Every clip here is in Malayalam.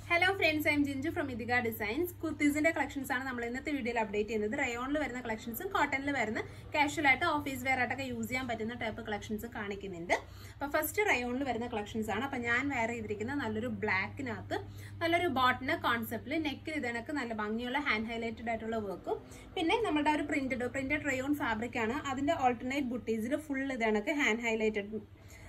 hello friends I'm Jinchu from Ithika designs കുർത്തീസിന്റെ കളക്ഷൻസ് ആണ് നമ്മൾ ഇന്നത്തെ വീഡിയോയിൽ അപ്ഡേറ്റ് ചെയ്യുന്നത് റയോണിൽ വരുന്ന കളക്ഷൻസും കോട്ടണിൽ വരുന്ന കാഷ്വൽ ആയിട്ട് ഓഫീസ് വെയർ ആയിട്ടൊക്കെ യൂസ് ചെയ്യാൻ പറ്റുന്ന ടൈപ്പ് കളക്ഷൻസ് കാണിക്കുന്നുണ്ട് അപ്പൊ ഫസ്റ്റ് റയോണിൽ വരുന്ന കളക്ഷൻസ് ആണ് അപ്പൊ ഞാൻ വെയർ ചെയ്തിരിക്കുന്ന നല്ലൊരു ബ്ലാക്കിനകത്ത് നല്ലൊരു ബോട്ടന് കോൺസെപ്റ്റിൽ നെക്കിൽ ഇതിനൊക്കെ നല്ല ഭംഗിയുള്ള ഹാൻഡ് ഹൈലൈറ്റഡ് ആയിട്ടുള്ള വർക്കും പിന്നെ നമ്മുടെ ഒരു പ്രിന്റഡ് പ്രിന്റഡ് റയോൺ ഫാബ്രിക് ആണ് അതിന്റെ ഓൾട്ടർനേറ്റ് ബുട്ടീസിൽ ഫുൾ ഇതിനൊക്കെ ഹാൻഡ് ഹൈലൈറ്റഡ്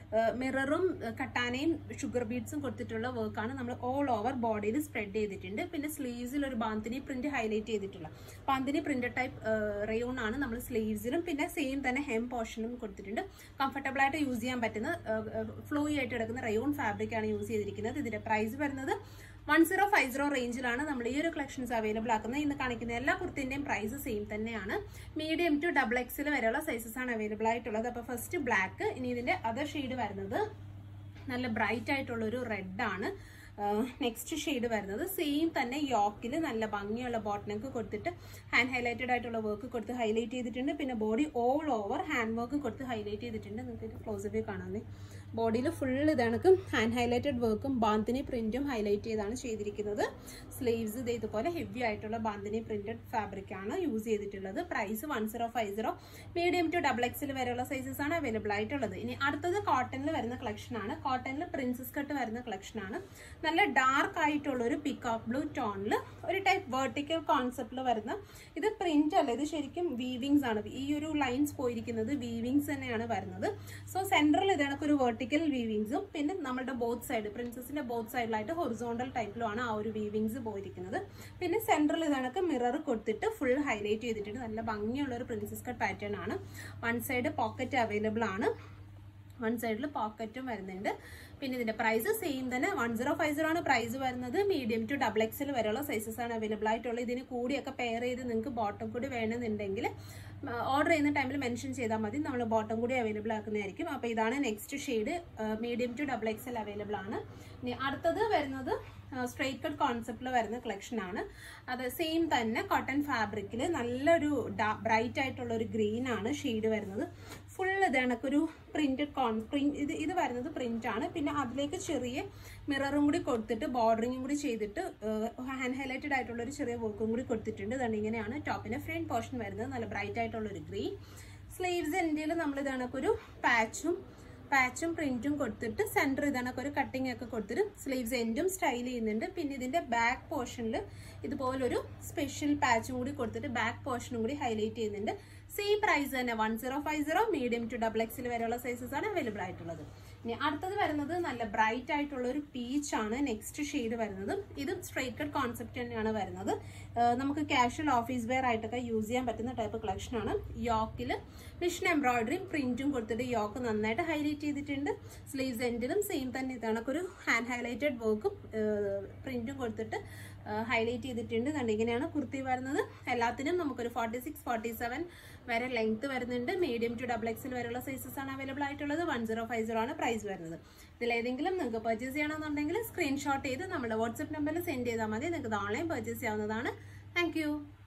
മിററും കട്ടാനയും ഷുഗർ ബീഡ്സും കൊടുത്തിട്ടുള്ള വർക്കാണ് നമ്മൾ ഓൾ ഓവർ ബോഡിയിൽ സ്പ്രെഡ് ചെയ്തിട്ടുണ്ട് പിന്നെ സ്ലീവ്സിൽ ഒരു ബാന്തിനി പ്രിന്റ് ഹൈലൈറ്റ് ചെയ്തിട്ടുള്ള ബാന്തിനി പ്രിന്റ് ടൈപ്പ് റയോൺ ആണ് നമ്മൾ സ്ലീവ്സിലും പിന്നെ സെയിം തന്നെ ഹെം പോർഷനും കൊടുത്തിട്ടുണ്ട് കംഫർട്ടബിൾ ആയിട്ട് യൂസ് ചെയ്യാൻ പറ്റുന്ന ഫ്ലോയി ആയിട്ട് എടുക്കുന്ന റയോൺ ഫാബ്രിക് ആണ് യൂസ് ചെയ്തിരിക്കുന്നത് ഇതിന്റെ പ്രൈസ് വരുന്നത് വൺ സീറോ ഫൈവ് സീറോ റേഞ്ചിലാണ് നമ്മൾ ഈ ഒരു കളക്ഷൻസ് അവൈലബിൾ ആക്കുന്നത് ഇന്ന് കാണിക്കുന്ന എല്ലാ കുർത്തിന്റെയും പ്രൈസ് സെയിം തന്നെയാണ് മീഡിയം ടു ഡബിൾ എക്സിൽ വരെയുള്ള സൈസസ് ആണ് അവൈലബിൾ ആയിട്ടുള്ളത് അപ്പോൾ ഫസ്റ്റ് ബ്ലാക്ക് ഇനി ഇതിന്റെ അതർ ഷെയ്ഡ് വരുന്നത് നല്ല ബ്രൈറ്റ് ആയിട്ടുള്ള ഒരു റെഡ് ആണ് നെക്സ്റ്റ് ഷെയ്ഡ് വരുന്നത് സെയിം തന്നെ യോക്കിൽ നല്ല ഭംഗിയുള്ള ബോട്ടനൊക്കെ കൊടുത്തിട്ട് ഹാൻഡ് ഹൈലൈറ്റഡ് ആയിട്ടുള്ള വർക്ക് കൊടുത്ത് ഹൈലൈറ്റ് ചെയ്തിട്ടുണ്ട് പിന്നെ body all over hand work കൊടുത്ത് ഹൈലൈറ്റ് ചെയ്തിട്ടുണ്ട് നിങ്ങൾക്ക് ഇത് ക്ലോസ് വ്യൂ കാണാൻ ബോഡിയിൽ ഫുൾ ഇതണക്ക് ഹാൻഡ് ഹൈലൈറ്റഡ് വർക്കും ബാന്തിനി പ്രിന്റും ഹൈലൈറ്റ് ചെയ്താണ് ചെയ്തിരിക്കുന്നത് സ്ലീവ്സ് ഇത് ഇതുപോലെ ഹെവി ആയിട്ടുള്ള ബാന്തിനി പ്രിന്റഡ് ഫാബ്രിക് ആണ് യൂസ് ചെയ്തിട്ടുള്ളത് price one zero five zero medium to double XL വരെയുള്ള സൈസസ് ആണ് അവൈലബിൾ ആയിട്ടുള്ളത് ഇനി അടുത്തത് കോട്ടണിൽ വരുന്ന കളക്ഷൻ ആണ് കോട്ടണിൽ പ്രിൻസസ് കട്ട് വരുന്ന കളക്ഷൻ ആണ് നല്ല ഡാർക്ക് ആയിട്ടുള്ള ഒരു പിക്കോക്ക് ബ്ലൂ ടോണിൽ ഒരു ടൈപ്പ് വെർട്ടിക്കൽ കോൺസെപ്റ്റിൽ വരുന്ന ഇത് പ്രിന്റ് അല്ല ഇത് ശരിക്കും വീവിങ്സ് ആണ് ഈ ഒരു ലൈൻസ് പോയിരിക്കുന്നത് വീവിങ്സ് തന്നെയാണ് വരുന്നത് സോ സെൻട്രൽ ഇതണക്ക് ഒരു വെർട്ടിക്കൽ വീവിങ്സും പിന്നെ നമ്മുടെ ബോത്ത് സൈഡ് പ്രിൻസസിന്റെ ബോത്ത് സൈഡിലായിട്ട് ഹൊറിസോണ്ടൽ ടൈപ്പിലുമാണ് ആ ഒരു വീവിങ്സ് പോയിരിക്കുന്നത് പിന്നെ സെൻട്രൽ ഇതണക്ക് മിറർ കൊടുത്തിട്ട് ഫുൾ ഹൈലൈറ്റ് ചെയ്തിട്ടുണ്ട് നല്ല ഭംഗിയുള്ള ഒരു പ്രിൻസസ് കട്ട് പാറ്റേൺ ആണ് വൺ സൈഡ് പോക്കറ്റ് അവൈലബിൾ ആണ് വൺ സൈഡിൽ പോക്കറ്റും വരുന്നുണ്ട് പിന്നെ ഇതിന്റെ പ്രൈസ് സെയിം തന്നെ വൺ സീറോ ഫൈവ് സീറോ ആണ് പ്രൈസ് വരുന്നത് മീഡിയം ടു ഡബിൾ എക്സിൽ വരെയുള്ള സൈസസ് ആണ് അവൈലബിൾ ആയിട്ടുള്ളത് ഇതിന് കൂടിയൊക്കെ പെയർ ചെയ്ത് നിങ്ങൾക്ക് ബോട്ടം കൂടി വേണമെന്നുണ്ടെങ്കിൽ ഓർഡർ ചെയ്യുന്ന ടൈമിൽ മെൻഷൻ ചെയ്താൽ മതി നമ്മൾ ബോട്ടം കൂടി അവൈലബിൾ ആക്കുന്നതായിരിക്കും അപ്പോൾ ഇതാണ് next shade medium to double XL available ആണ് ഇനി അടുത്തത് വരുന്നത് സ്ട്രൈറ്റ് കട്ട് കോൺസെപ്റ്റിൽ വരുന്ന കളക്ഷൻ ആണ് അത് സെയിം തന്നെ കോട്ടൺ ഫാബ്രിക്കിൽ നല്ലൊരു ബ്രൈറ്റ് ആയിട്ടുള്ള ഒരു ഗ്രീൻ ആണ് ഷെയ്ഡ് വരുന്നത് ഫുൾ ഇത് കണക്കൊരു പ്രിന്റഡ് കോൺ പ്രിന്റ് ഇത് ഇത് വരുന്നത് പ്രിന്റ് ആണ് പിന്നെ അതിലേക്ക് ചെറിയ മിററും കൂടി കൊടുത്തിട്ട് ബോർഡറിങ്ങും കൂടി ചെയ്തിട്ട് ഹാൻഡ് ഹൈലൈറ്റഡ് ആയിട്ടുള്ള ഒരു ചെറിയ വർക്കും കൂടി കൊടുത്തിട്ടുണ്ട് ഇതാണ് ഇങ്ങനെയാണ് ടോപ്പിന്റെ ഫ്രണ്ട് പോർഷൻ വരുന്നത് നല്ല ബ്രൈറ്റ് ആയിട്ടുള്ള ഒരു ഗ്രീൻ സ്ലീവ്സ് എൻ്റെ നമ്മൾ ഇത് കണക്കൊരു പാച്ചും പാച്ചും പ്രിന്റും കൊടുത്തിട്ട് സെന്റർ ഇതണക്ക് ഒരു കട്ടിങ് ഒക്കെ കൊടുത്തിട്ട് സ്ലീവ്സ് എൻഡും സ്റ്റൈൽ ചെയ്യുന്നുണ്ട് പിന്നെ ഇതിന്റെ ബാക്ക് പോർഷനിൽ ഇതുപോലൊരു സ്പെഷ്യൽ പാച്ചും കൂടി കൊടുത്തിട്ട് ബാക്ക് പോർഷനും കൂടി ഹൈലൈറ്റ് ചെയ്യുന്നുണ്ട് സെയിം പ്രൈസ് തന്നെ one zero five zero medium to double XL വരെയുള്ള സൈസസ് ആണ് അവൈലബിൾ ആയിട്ടുള്ളത് ഇനി അടുത്തത് വരുന്നത് നല്ല ബ്രൈറ്റ് ആയിട്ടുള്ള ഒരു പീച്ച് ആണ് നെക്സ്റ്റ് ഷെയ്ഡ് വരുന്നത് ഇത് സ്ട്രൈറ്റ് കട്ട് കോൺസെപ്റ്റ് തന്നെയാണ് വരുന്നത് നമുക്ക് കാഷ്വൽ ഓഫീസ് വെയർ ആയിട്ടൊക്കെ യൂസ് ചെയ്യാൻ പറ്റുന്ന ടൈപ്പ് കളക്ഷൻ ആണ് യോക്കിൽ മിഷൻ എംബ്രോയിഡറിയും പ്രിന്റും കൊടുത്തിട്ട് യോക്ക് നന്നായിട്ട് ഹൈലൈറ്റ് ചെയ്തിട്ടുണ്ട് സ്ലീവ്സ് എൻഡിലും സെയിം തന്നെ ഇതണക്കൊരു ഹാൻഡ് ഹൈലൈറ്റഡ് വർക്കും പ്രിന്റും കൊടുത്തിട്ട് ഹൈലൈറ്റ് ചെയ്തിട്ടുണ്ട് കണ്ട് ഇങ്ങനെയാണ് കുർത്തി വരുന്നത് എല്ലാത്തിനും നമുക്കൊരു ഫോർട്ടി സിക്സ് ഫോർട്ടി സെവൻ വരെ ലെങ്ത് വരുന്നുണ്ട് മീഡിയം ടു ഡബിൾ എക്സിൽ വരെയുള്ള സൈസസ് ആണ് അവൈലബിൾ ആയിട്ടുള്ളത് വൺ സീറോ ഫൈവ് സീറോ ആണ് പ്രൈസ് വരുന്നത് ഇതിലേതെങ്കിലും നിങ്ങൾക്ക് പർച്ചേസ് ചെയ്യണമെന്നുണ്ടെങ്കിൽ സ്ക്രീൻഷോട്ട് ചെയ്ത് നമ്മുടെ വാട്സ്ആപ്പ് നമ്പറിൽ സെൻഡ് ചെയ്താൽ മതി നിങ്ങൾക്ക് ഇത് ഓൺലൈൻ പർച്ചേസ് ചെയ്യാവുന്നതാണ് താങ്ക്